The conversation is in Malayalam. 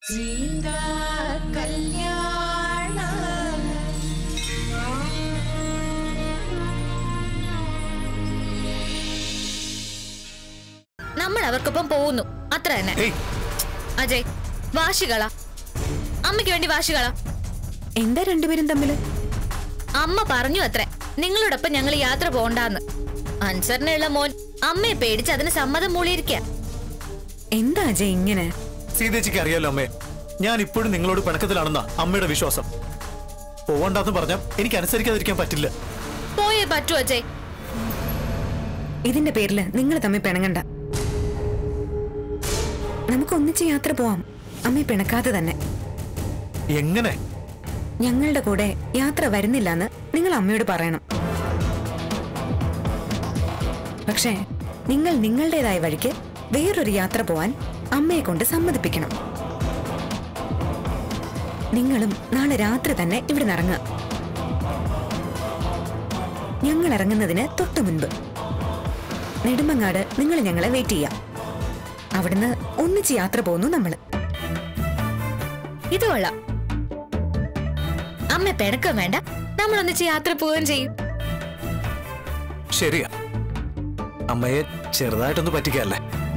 സീതാ കല്യാണ നമ്മൾ അവർക്കൊപ്പം പോകുന്നു അത്ര തന്നെ ഏയ് അജയ് വാശികളാ അമ്മയ്ക്ക് വേണ്ടി വാശികളാ എന്താ രണ്ടുപേരും തമ്മില് അമ്മ പറഞ്ഞു അത്രേ നിങ്ങളോടൊപ്പം ഞങ്ങൾ യാത്ര പോണ്ടാന്ന് അൻസറിനുള്ള മോൻ അമ്മയെ പേടിച്ച് അതിന് സമ്മതം മൂളിയിരിക്ക എന്താ അജയ് ഇങ്ങനെ സീതേച്ചിക്ക് അറിയാലോ അമ്മേ ഞാൻ ഇപ്പോഴും നിങ്ങളോട് പിണക്കത്തിലാണെന്നാ അമ്മയുടെ വിശ്വാസം പോവണ്ടെന്ന് പറഞ്ഞാൽ എനിക്ക് അനുസരിക്കാതിരിക്കാൻ പറ്റില്ല പോയേ പറ്റൂ അജയ് ഇതിന്റെ പേരില് നിങ്ങൾ തമ്മിൽ പിണങ്ങണ്ട നമുക്ക് ഒന്നിച്ച് യാത്ര പോവാം അമ്മ പിണക്കാതെ തന്നെ എങ്ങനെ ഞങ്ങളുടെ കൂടെ യാത്ര വരുന്നില്ലെന്ന് നിങ്ങൾ അമ്മയോട് പറയണം പക്ഷേ നിങ്ങൾ നിങ്ങളുടേതായ വഴിക്ക് വേറൊരു യാത്ര പോവാൻ അമ്മയെ കൊണ്ട് സമ്മതിപ്പിക്കണം നിങ്ങളും നാളെ രാത്രി തന്നെ ഇവിടെ ഇറങ്ങുക ഞങ്ങൾ ഇറങ്ങുന്നതിന് തൊട്ടു മുൻപ് നെടുമങ്ങാട് നിങ്ങൾ ഞങ്ങളെ വെയിറ്റ് ചെയ്യാം അവിടുന്ന് ഒന്നിച്ച് യാത്ര പോകുന്നു നമ്മള് ഇത് കൊള്ളാം അമ്മ പിണക്കം വേണ്ട നമ്മൾ ഒന്നിച്ച് യാത്ര പോവുകയും ചെയ്യും ശരിയാ അമ്മയെ ചെറുതായിട്ടൊന്ന് പറ്റിക്കല്ലേ